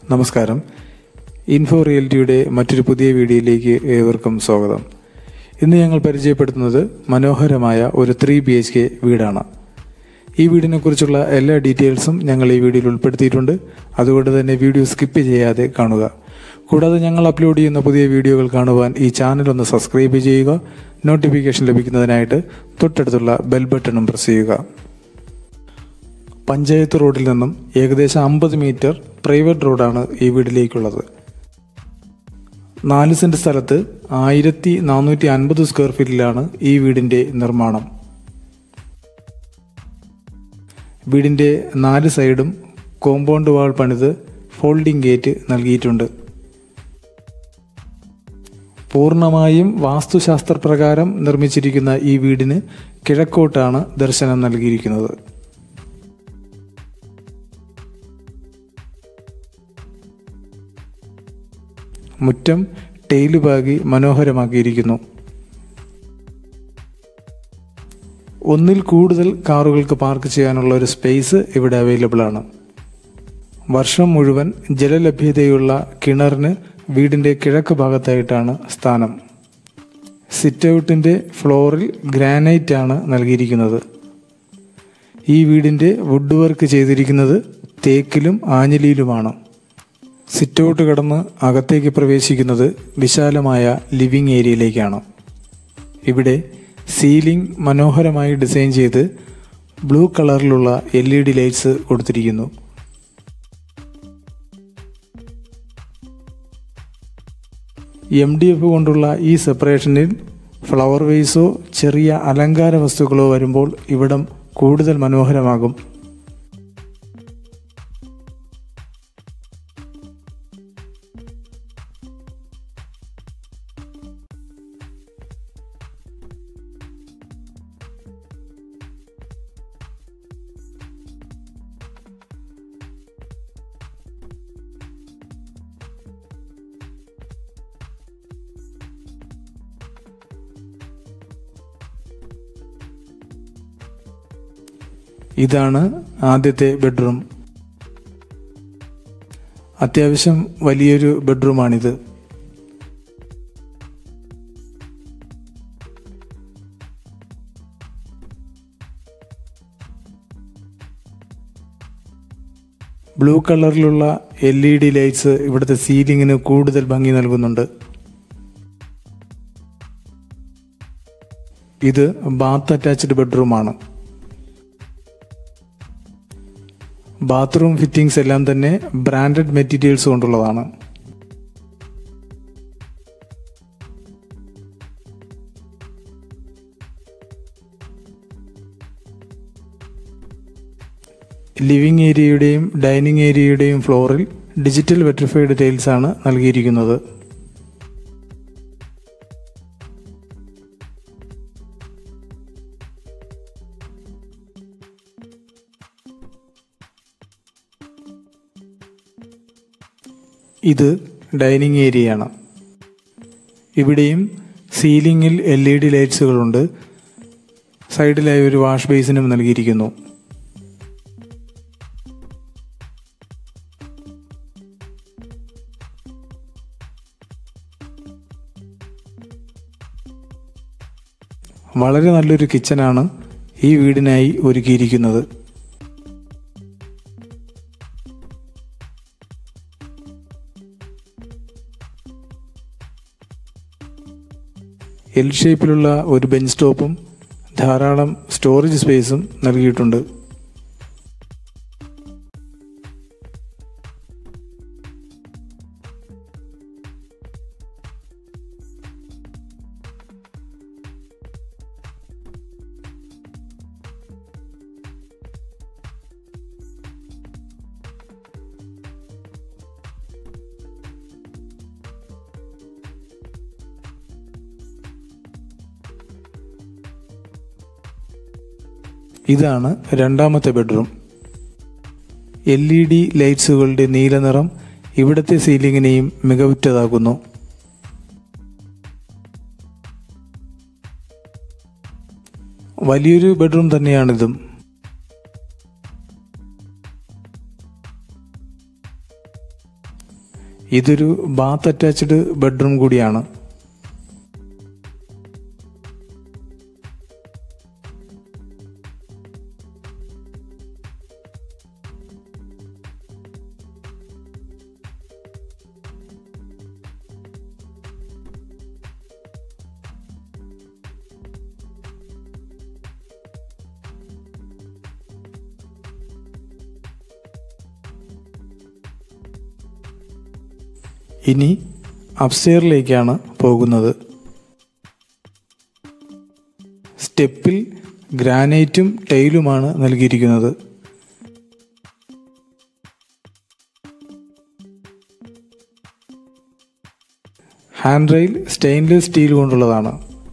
നമസ്കാരം ഇൻഫോ റിയൽറ്റിയുടെ മറ്റൊരു പുതിയ വീഡിയോയിലേക്ക് ഏവർക്കും സ്വാഗതം ഇന്ന് ഞങ്ങൾ പരിചയപ്പെടുത്തുന്നത് മനോഹരമായ ഒരു ത്രീ ബി എച്ച് കെ വീടാണ് ഈ വീടിനെ കുറിച്ചുള്ള എല്ലാ ഡീറ്റെയിൽസും ഞങ്ങൾ ഈ വീഡിയോയിൽ ഉൾപ്പെടുത്തിയിട്ടുണ്ട് അതുകൊണ്ട് തന്നെ വീഡിയോ സ്കിപ്പ് ചെയ്യാതെ കാണുക കൂടാതെ ഞങ്ങൾ അപ്ലോഡ് ചെയ്യുന്ന പുതിയ വീഡിയോകൾ കാണുവാൻ ഈ ചാനൽ ഒന്ന് സബ്സ്ക്രൈബ് ചെയ്യുക നോട്ടിഫിക്കേഷൻ ലഭിക്കുന്നതിനായിട്ട് തൊട്ടടുത്തുള്ള ബെൽ ബട്ടണും പ്രസ് ചെയ്യുക പഞ്ചായത്ത് റോഡിൽ നിന്നും ഏകദേശം അമ്പത് മീറ്റർ പ്രൈവറ്റ് റോഡാണ് ഈ വീട്ടിലേക്കുള്ളത് നാല് സെൻറ്റ് സ്ഥലത്ത് ആയിരത്തി നാനൂറ്റി അൻപത് സ്ക്വയർ ഫീറ്റിലാണ് ഈ വീടിൻ്റെ നിർമ്മാണം വീടിൻ്റെ നാല് സൈഡും കോമ്പൗണ്ട് വാൾ പണിത് ഫോൾഡിംഗ് ഗേറ്റ് നൽകിയിട്ടുണ്ട് പൂർണ്ണമായും വാസ്തുശാസ്ത്രപ്രകാരം നിർമ്മിച്ചിരിക്കുന്ന ഈ വീടിന് കിഴക്കോട്ടാണ് ദർശനം നൽകിയിരിക്കുന്നത് മുറ്റം ടൈല് പാകി മനോഹരമാക്കിയിരിക്കുന്നു ഒന്നിൽ കൂടുതൽ കാറുകൾക്ക് പാർക്ക് ചെയ്യാനുള്ള ഒരു സ്പേസ് ഇവിടെ അവൈലബിൾ ആണ് വർഷം മുഴുവൻ ജലലഭ്യതയുള്ള കിണറിന് വീടിൻ്റെ കിഴക്ക് ഭാഗത്തായിട്ടാണ് സ്ഥാനം സിറ്റ് ഔട്ടിൻ്റെ ഫ്ലോറിൽ ഗ്രാനൈറ്റ് ആണ് നൽകിയിരിക്കുന്നത് ഈ വീടിൻ്റെ വുഡ് വർക്ക് ചെയ്തിരിക്കുന്നത് തേക്കിലും ആഞ്ഞലിയിലുമാണ് സിറ്റ് ഔട്ട് കടന്ന് അകത്തേക്ക് പ്രവേശിക്കുന്നത് വിശാലമായ ലിവിംഗ് ഏരിയയിലേക്കാണ് ഇവിടെ സീലിംഗ് മനോഹരമായി ഡിസൈൻ ചെയ്ത് ബ്ലൂ കളറിലുള്ള എൽ ഇ ഡി ലൈറ്റ്സ് കൊടുത്തിരിക്കുന്നു എം ഡി എഫ് കൊണ്ടുള്ള ഈ സെപ്പറേഷനിൽ ഫ്ലവർ വേസോ ചെറിയ അലങ്കാര വസ്തുക്കളോ വരുമ്പോൾ ഇവിടം കൂടുതൽ മനോഹരമാകും ഇതാണ് ആദ്യത്തെ ബെഡ്റൂം അത്യാവശ്യം വലിയൊരു ബെഡ്റൂമാണിത് ബ്ലൂ കളറിലുള്ള എൽ ഇ ഡി ലൈറ്റ്സ് ഇവിടുത്തെ സീലിങ്ങിന് കൂടുതൽ ഭംഗി നൽകുന്നുണ്ട് ഇത് ബാത്ത് അറ്റാച്ച്ഡ് ബെഡ്റൂമാണ് ബാത്റൂം ഫിറ്റിംഗ്സ് എല്ലാം തന്നെ ബ്രാൻഡഡ് മെറ്റീരിയൽസ് കൊണ്ടുള്ളതാണ് ലിവിംഗ് ഏരിയയുടെയും ഡൈനിങ് ഏരിയയുടെയും ഫ്ലോറിൽ ഡിജിറ്റൽ വെട്രിഫൈഡ് ടൈൽസ് ആണ് നൽകിയിരിക്കുന്നത് ഇത് ഡൈനിങ് ഏരിയയാണ് ഇവിടെയും സീലിംഗിൽ എൽ ഇ ഡി ലൈറ്റ്സുകളുണ്ട് സൈഡിലായി ഒരു വാഷ് ബേസിനും നൽകിയിരിക്കുന്നു വളരെ നല്ലൊരു കിച്ചനാണ് ഈ വീടിനായി ഒരുക്കിയിരിക്കുന്നത് എൽ ഷേപ്പിലുള്ള ഒരു ബെഞ്ച് സ്റ്റോപ്പും ധാരാളം സ്റ്റോറേജ് സ്പേസും നൽകിയിട്ടുണ്ട് ഇതാണ് രണ്ടാമത്തെ ബെഡ്റൂം എൽ ഇ ഡി ലൈറ്റ്സുകളുടെ നീല നിറം ഇവിടുത്തെ സീലിങ്ങിനെയും മികവുറ്റതാക്കുന്നു വലിയൊരു ബെഡ്റൂം തന്നെയാണിതും ഇതൊരു ബാത്ത് അറ്റാച്ച്ഡ് ബെഡ്റൂം കൂടിയാണ് ഇനി അപ്സ്റ്റെയറിലേക്കാണ് പോകുന്നത് സ്റ്റെപ്പിൽ ഗ്രാനൈറ്റും ടൈലുമാണ് നൽകിയിരിക്കുന്നത് ഹാൻഡ് റെയിൽ സ്റ്റെയിൻലെസ് സ്റ്റീൽ കൊണ്ടുള്ളതാണ്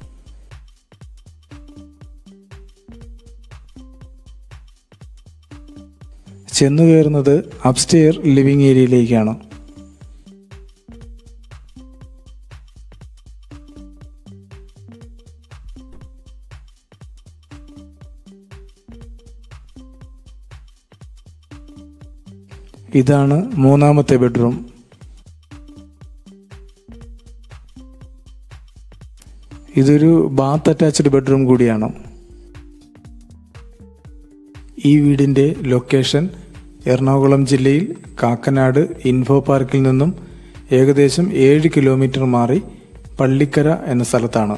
ചെന്നു കയറുന്നത് അപ്സ്റ്റെയർ ലിവിംഗ് ഏരിയയിലേക്കാണ് ഇതാണ് മൂന്നാമത്തെ ബെഡ്റൂം ഇതൊരു ബാത്ത് അറ്റാച്ച്ഡ് ബെഡ്റൂം കൂടിയാണ് ഈ വീടിൻ്റെ ലൊക്കേഷൻ എറണാകുളം ജില്ലയിൽ കാക്കനാട് ഇൻഫോ പാർക്കിൽ നിന്നും ഏകദേശം ഏഴ് കിലോമീറ്റർ മാറി പള്ളിക്കര എന്ന സ്ഥലത്താണ്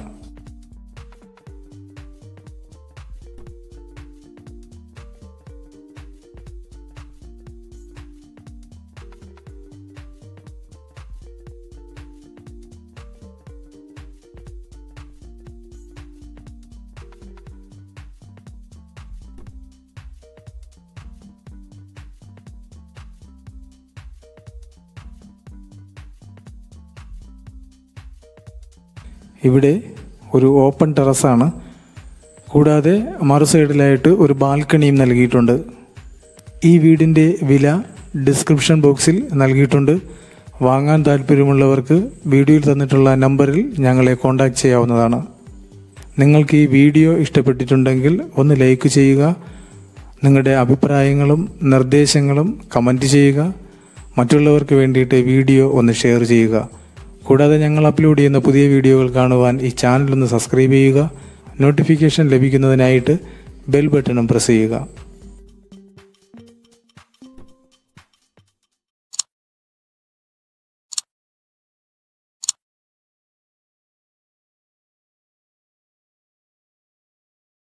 ഇവിടെ ഒരു ഓപ്പൺ ടെറസാണ് കൂടാതെ മറു സൈഡിലായിട്ട് ഒരു ബാൽക്കണിയും നൽകിയിട്ടുണ്ട് ഈ വീടിൻ്റെ വില ഡിസ്ക്രിപ്ഷൻ ബോക്സിൽ നൽകിയിട്ടുണ്ട് വാങ്ങാൻ താല്പര്യമുള്ളവർക്ക് വീഡിയോയിൽ തന്നിട്ടുള്ള നമ്പറിൽ ഞങ്ങളെ കോൺടാക്റ്റ് ചെയ്യാവുന്നതാണ് നിങ്ങൾക്ക് ഈ വീഡിയോ ഇഷ്ടപ്പെട്ടിട്ടുണ്ടെങ്കിൽ ഒന്ന് ലൈക്ക് ചെയ്യുക നിങ്ങളുടെ അഭിപ്രായങ്ങളും നിർദ്ദേശങ്ങളും കമൻറ്റ് ചെയ്യുക മറ്റുള്ളവർക്ക് വേണ്ടിയിട്ട് വീഡിയോ ഒന്ന് ഷെയർ ചെയ്യുക കൂടാതെ ഞങ്ങൾ അപ്ലോഡ് ചെയ്യുന്ന പുതിയ വീഡിയോകൾ കാണുവാൻ ഈ ചാനൽ ഒന്ന് സബ്സ്ക്രൈബ് ചെയ്യുക നോട്ടിഫിക്കേഷൻ ലഭിക്കുന്നതിനായിട്ട് ബെൽ ബട്ടണും പ്രസ് ചെയ്യുക